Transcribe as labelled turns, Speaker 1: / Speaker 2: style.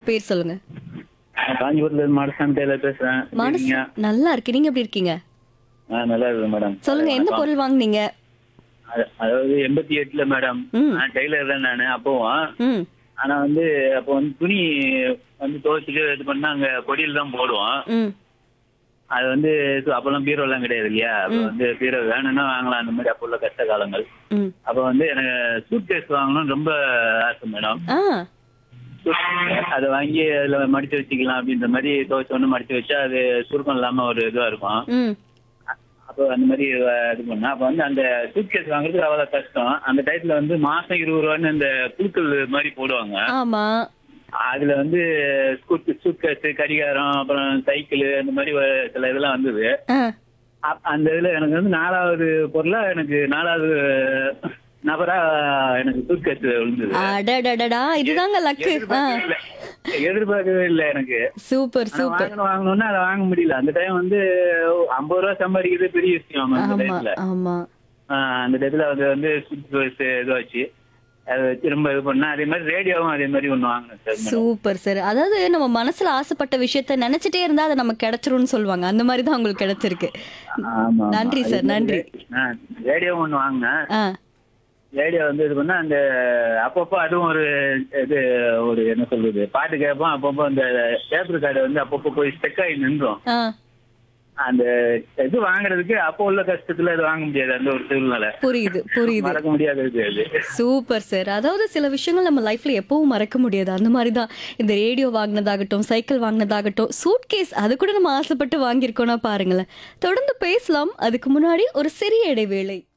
Speaker 1: பேர் சொல்லுங்க
Speaker 2: நான் காஞ்சிபுரத்துல இருந்து மாடசாமி டெய்லர் பேசுறேன்
Speaker 1: மனசு
Speaker 2: இருக்கீங்க?
Speaker 1: நல்லா இருக்கு நீங்க எப்படி இருக்கீங்க
Speaker 2: ஆ, நல்லா இருக்கு மேடம்
Speaker 1: சொல்லுங்க எந்த
Speaker 2: வணக்கம்.
Speaker 1: பொருள் வாங்குனீங்க
Speaker 2: அது- அதாவது எண்பத்தி எட்டுல மேடம்
Speaker 1: ம்.
Speaker 2: நான் டெய்லர் தான் நானு அப்போவும்
Speaker 1: ம்
Speaker 2: ஆனா வந்து அப்போ வந்து துணி வந்து துவைச்சிட்டு இது பண்ணா அங்க பொடியில் தான் போடுவோம்
Speaker 1: ம்
Speaker 2: அது வந்து இது அப்பெல்லாம் பீரோ எல்லாம் கிடையாது இல்லையா அப்ப வந்து பீரோ வேணும்னா வாங்கலாம் அந்த மாதிரி அப்போ உள்ள கஷ்ட காலங்கள்
Speaker 1: ம்
Speaker 2: அப்ப வந்து எனக்கு சூட் கேஸ் வாங்கணும்னு ரொம்ப ஆசை மேடம்
Speaker 1: ஆ
Speaker 2: அதை வாங்கி அதுல மடிச்சு வச்சுக்கலாம் அப்படின்ற மாதிரி துவைச்ச ஒண்ணு மடிச்சு வச்சா அது சுருக்கம் இல்லாம ஒரு இதுவா இருக்கும்
Speaker 1: ம்
Speaker 2: அப்போ அந்த மாதிரி அஹ், இது பண்ணா அப்போ வந்து அந்த சூட் கேஸ் வாங்குறதுக்கு அவ்வளவு கஷ்டம் அந்த டயத்துல வந்து மாசம் இருபது ரூபான்னு அந்த குழுக்கள் மாதிரி போடுவாங்க
Speaker 1: ஆமா
Speaker 2: அதுல வந்து சூட் கேஸ் கடிகாரம் அப்புறம் சைக்கிள் அந்த மாதிரி ஒரு சில இதெல்லாம் வந்தது
Speaker 1: ஆ
Speaker 2: அ- அந்த இதுல எனக்கு வந்து நாலாவது பொருளா எனக்கு நாலாவது நபரா எனக்கு சூட் கேஸ் விழுந்தது
Speaker 1: அடடடடா இதுதாங்க லக்கு ஆ
Speaker 2: எதிர்பார்க்கவே இல்ல. எதிர்பார்க்கவே இல்லை எனக்கு
Speaker 1: சூப்பர்
Speaker 2: ஆனா
Speaker 1: சூப்பர்
Speaker 2: வாங்கணும் வாங்கணும்னா அதை வாங்க முடியல அந்த டைம் வந்து ஐம்பது ரூபா சம்பாதிக்கிறது பெரிய விஷயம் அந்த
Speaker 1: ஆமா
Speaker 2: டைம்ல
Speaker 1: ஆமா
Speaker 2: அந்த டைத்துல அது வந்து சுத்தி இதுவாச்சு அதை வச்சு ரொம்ப இது பண்ணா அதே மாதிரி ரேடியோவும் அதே மாதிரி ஒண்ணு வாங்கினேன் சார் மேடம்.
Speaker 1: சூப்பர் சார் அதாவது நம்ம மனசுல ஆசைப்பட்ட விஷயத்த நினைச்சிட்டே இருந்தா அது நமக்கு கிடைச்சிரும்னு சொல்லுவாங்க அந்த மாதிரி தான் உங்களுக்கு கிடைச்சிருக்கு
Speaker 2: ஆமா, ஆமா.
Speaker 1: நன்றி சார்,
Speaker 2: அதே
Speaker 1: நன்றி.
Speaker 2: மாதிரி ஆ, ரேடியோ ஒண்ணு வாங்கினேன்
Speaker 1: ஆ
Speaker 2: ரேடியோ வந்து இது பண்ணா அந்த அப்பப்போ அதுவும் ஒரு இது ஒரு என்ன சொல்றது பாட்டு கேட்போம் அப்பப்போ அந்த டேப் கார்டு வந்து அப்பப்போ போய் ஸ்டெக் ஆகி நின்றோம்
Speaker 1: ஆ
Speaker 2: அந்த இது வாங்குறதுக்கு அப்போ உள்ள கஷ்டத்துல இது வாங்க முடியாது அந்த ஒரு சூழ்நிலை
Speaker 1: புரியுது புரியுது
Speaker 2: மறக்க முடியாத இது அது
Speaker 1: சூப்பர் சார் அதாவது சில விஷயங்கள் நம்ம லைஃப்ல எப்பவும் மறக்க முடியாது அந்த மாதிரி தான் இந்த ரேடியோ வாங்கினதாகட்டும் சைக்கிள் வாங்கினதாகட்டும் சூட் கேஸ் அது கூட நம்ம ஆசைப்பட்டு வாங்கியிருக்கோம்னா பாருங்களேன் தொடர்ந்து பேசலாம் அதுக்கு முன்னாடி ஒரு சிறிய இடைவேளை